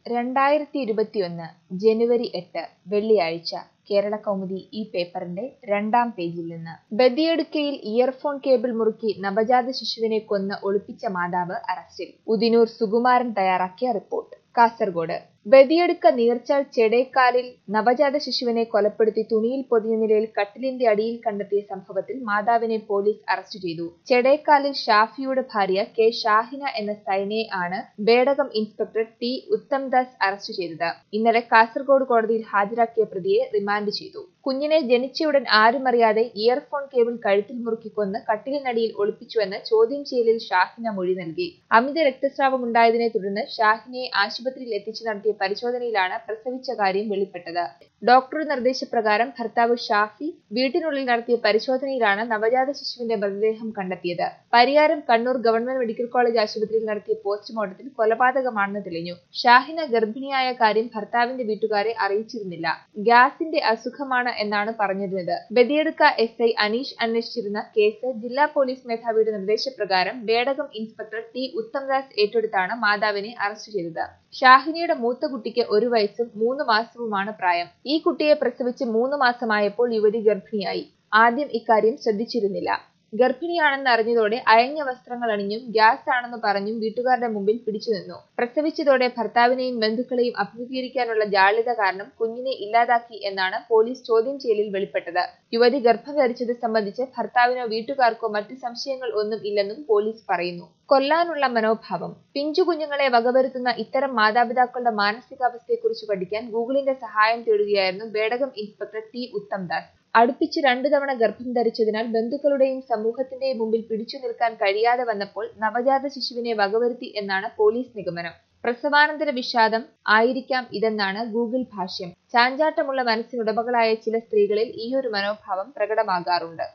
രണ്ടായിരത്തി ഇരുപത്തിയൊന്ന് ജനുവരി എട്ട് വെള്ളിയാഴ്ച കേരള കൗമുദി ഈ പേപ്പറിന്റെ രണ്ടാം പേജിൽ നിന്ന് ബദിയടുക്കയിൽ ഇയർഫോൺ കേബിൾ മുറുക്കി നവജാത ശിശുവിനെ കൊന്ന് ഒളിപ്പിച്ച മാതാവ് അറസ്റ്റിൽ ഉദിനൂർ സുകുമാരൻ തയ്യാറാക്കിയ റിപ്പോർട്ട് കാസർഗോഡ് ബദിയടുക്ക നീർച്ചാൽ ചെടേക്കാലിൽ നവജാത ശിശുവിനെ കൊലപ്പെടുത്തി തുണിയിൽ പൊതിഞ്ഞ നിലയിൽ കട്ടിലിന്റെ അടിയിൽ കണ്ടെത്തിയ സംഭവത്തിൽ മാതാവിനെ പോലീസ് അറസ്റ്റ് ചെയ്തു ചെടേക്കാലിൽ ഷാഫിയുടെ ഭാര്യ കെ ഷാഹിന എന്ന സൈനയെ ആണ് Bedakam inspector T Uthamdas arrest ചെയ്തത് ഇന്നലെ കാസർഗോഡ് കോടതിയിൽ ഹാജരാക്കിയ പ്രതിയെ റിമാൻഡ് ചെയ്തു കുഞ്ഞിനെ ജനിച്ചയുടൻ ആരുമറിയാതെ ഇയർഫോൺ കേബിൾ കഴുത്തിൽ മുറുക്കി കൊന്ന് കട്ടിലിനടിയിൽ ഒളിപ്പിച്ചുവെന്ന് ചോദ്യം ചെയ്യലിൽ ഷാഹിന മൊഴി നൽകി അമിത രക്തസ്രാവം ഉണ്ടായതിനെ തുടർന്ന് ഷാഹിനയെ ആശുപത്രിയിൽ എത്തിച്ചു നടത്തിയ പരിശോധനയിലാണ് പ്രസവിച്ച കാര്യം വെളിപ്പെട്ടത് ഡോക്ടറുടെ നിർദ്ദേശപ്രകാരം ഭർത്താവ് ഷാഫി വീട്ടിനുള്ളിൽ നടത്തിയ പരിശോധനയിലാണ് നവജാത ശിശുവിന്റെ മൃതദേഹം കണ്ടെത്തിയത് Pariyaram Kannur government medical college ആശുപത്രിയിൽ നടത്തിയ പോസ്റ്റ്മോർട്ടത്തിൽ കൊലപാതകമാണെന്ന് തെളിഞ്ഞു ഷാഹിന ഗർഭിണിയായ കാര്യം ഭർത്താവിന്റെ വീട്ടുകാരെ അറിയിച്ചിരുന്നില്ല ഗ്യാസിന്റെ അസുഖമാണ് എന്നാണ് പറഞ്ഞിരുന്നത് ബദിയെടുക്ക എസ് ഐ അനീഷ് അന്വേഷിച്ചിരുന്ന കേസ് ജില്ലാ പോലീസ് മേധാവിയുടെ നിർദ്ദേശപ്രകാരം ബേഡകം ഇൻസ്പെക്ടർ ടി ഉത്തംദാസ് ഏറ്റെടുത്താണ് മാതാവിനെ അറസ്റ്റ് ചെയ്തത് ഷാഹിനിയുടെ മൂത്ത കുട്ടിക്ക് ഒരു വയസ്സും മൂന്ന് മാസവുമാണ് പ്രായം ഈ കുട്ടിയെ പ്രസവിച്ച് മൂന്ന് മാസമായപ്പോൾ യുവതി ഗർഭിണിയായി ആദ്യം ഇക്കാര്യം ശ്രദ്ധിച്ചിരുന്നില്ല ഗർഭിണിയാണെന്ന് അറിഞ്ഞതോടെ അയഞ്ഞ വസ്ത്രങ്ങൾ അണിഞ്ഞും ഗ്യാസ് ആണെന്ന് പറഞ്ഞും വീട്ടുകാരുടെ മുമ്പിൽ പിടിച്ചു നിന്നു പ്രസവിച്ചതോടെ ഭർത്താവിനെയും ബന്ധുക്കളെയും അഭിമുഖീകരിക്കാനുള്ള ജാള്യത കാരണം കുഞ്ഞിനെ ഇല്ലാതാക്കി എന്നാണ് പോലീസ് ചോദ്യം ചെയ്യലിൽ വെളിപ്പെട്ടത് യുവതി ഗർഭം ധരിച്ചത് സംബന്ധിച്ച് ഭർത്താവിനോ വീട്ടുകാർക്കോ മറ്റു സംശയങ്ങൾ ഒന്നും ഇല്ലെന്നും പോലീസ് പറയുന്നു കൊല്ലാനുള്ള മനോഭാവം പിഞ്ചു കുഞ്ഞുങ്ങളെ വകവരുത്തുന്ന ഇത്തരം മാതാപിതാക്കളുടെ മാനസികാവസ്ഥയെക്കുറിച്ച് പഠിക്കാൻ ഗൂഗിളിന്റെ സഹായം തേടുകയായിരുന്നു ബേഡകം ഇൻസ്പെക്ടർ ടി ഉത്തംദാസ് അടുപ്പിച്ച് രണ്ടു തവണ ഗർഭം ധരിച്ചതിനാൽ ബന്ധുക്കളുടെയും സമൂഹത്തിന്റെയും മുമ്പിൽ പിടിച്ചു നിൽക്കാൻ കഴിയാതെ വന്നപ്പോൾ നവജാത ശിശുവിനെ വകവരുത്തി എന്നാണ് പോലീസ് നിഗമനം പ്രസവാനന്തര വിഷാദം ആയിരിക്കാം ഇതെന്നാണ് ഗൂഗിൾ ഭാഷ്യം ചാഞ്ചാട്ടമുള്ള മനസ്സിനുടമകളായ ചില സ്ത്രീകളിൽ ഈയൊരു മനോഭാവം പ്രകടമാകാറുണ്ട്